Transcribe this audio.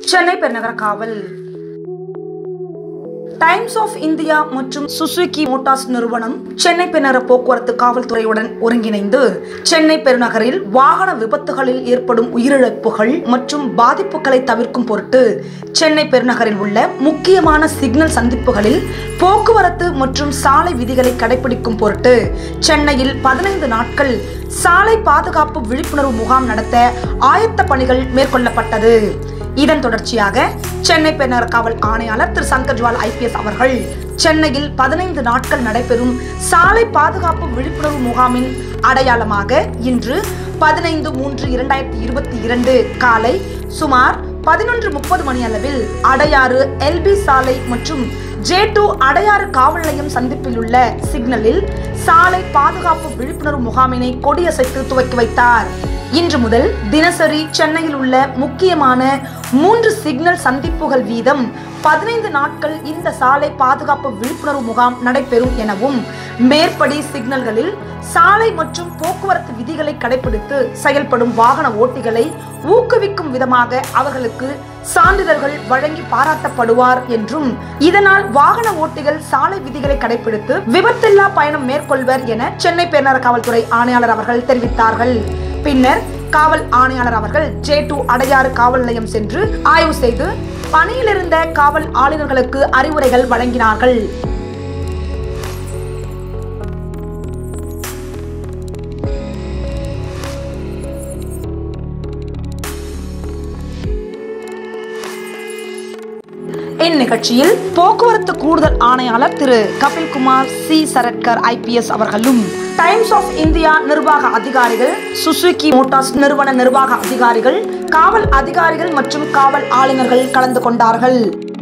சென்னை பெருநகர காவல் Times of India மற்றும் சுசுகி மோட்டார்ஸ் நிறுவனம் சென்னை பெருநகர போக்குவரத்து காவல்துறையுடன் ஒருங்கிணைந்து சென்னை பெருநகரில் வாகன விபத்துகளில் ஏற்படும் உயிரிழப்புகள் மற்றும் பாதிப்புகளை தவிர்க்கும் பொருட்டு சென்னை பெருநகரில் உள்ள முக்கியமான சிக்னல் சந்திப்புகளில் போக்குவரத்து மற்றும் சாலை விதிகளை கடைபிடிக்கும் பொருட்டு சென்னையில் பதினைந்து நாட்கள் சாலை பாதுகாப்பு விழிப்புணர்வு முகாம் நடத்த ஆயத்த பணிகள் மேற்கொள்ளப்பட்டது இதன் தொடர்ச்சியாக சென்னை பெருநகர காவல் ஆணையாளர் திரு சங்கர் ஜுவால் ஐபிஎஸ் அவர்கள் சென்னையில் பதினைந்து நாட்கள் நடைபெறும் சாலை பாதுகாப்பு விழிப்புணர்வு முகாமின் அடையாளமாக இன்று பதினைந்து மூன்று இரண்டாயிரத்தி இருபத்தி இரண்டு காலை சுமார் பதினொன்று முப்பது மணி அளவில் அடையாறு எல்பி சாலை மற்றும் ஜே டூ அடையாறு காவல் நிலையம் சந்திப்பில் உள்ள சிக்னலில் சாலை பாதுகாப்பு விழிப்புணர்வு முகாமினை கொடியசைத்து துவக்கி வைத்தார் இன்று முதல் தினசரி சென்னையில் உள்ள முக்கியமான மூன்று சிக்னல் சந்திப்புகள் வீதம் பதினைந்து நாட்கள் இந்த சாலை பாதுகாப்பு விழிப்புணர்வு முகாம் நடைபெறும் எனவும் மேற்படி சிக்னல்களில் சாலை மற்றும் போக்குவரத்து விதிகளை கடைபிடித்து செயல்படும் வாகன ஓட்டிகளை ஊக்குவிக்கும் விதமாக அவர்களுக்கு சான்றிதழ்கள் வழங்கி பாராட்டப்படுவார் என்றும் இதனால் வாகன ஓட்டிகள் சாலை விதிகளை கடைபிடித்து விபத்தில்லா பயணம் மேற்கொள்வர் என சென்னை பெருநகர காவல்துறை ஆணையாளர் அவர்கள் தெரிவித்தார்கள் பின்னர் காவல் ஆணையாளர் அவர்கள் ஜே டூ அடையாறு காவல் நிலையம் சென்று ஆய்வு செய்து பணியில் இருந்த காவல் ஆளுநர்களுக்கு அறிவுரைகள் வழங்கினார்கள் இந்நிகழ்ச்சியில் போக்குவரத்து கூடுதல் ஆணையாளர் திரு கபில்குமார் சி சரட்கர் ஐபிஎஸ் அவர்களும் டைம்ஸ் ஆஃப் இந்தியா நிர்வாக அதிகாரிகள் சுசுகி மோட்டார்ஸ் நிறுவன நிர்வாக அதிகாரிகள் காவல் அதிகாரிகள் மற்றும் காவல் ஆளுநர்கள் கலந்து கொண்டார்கள்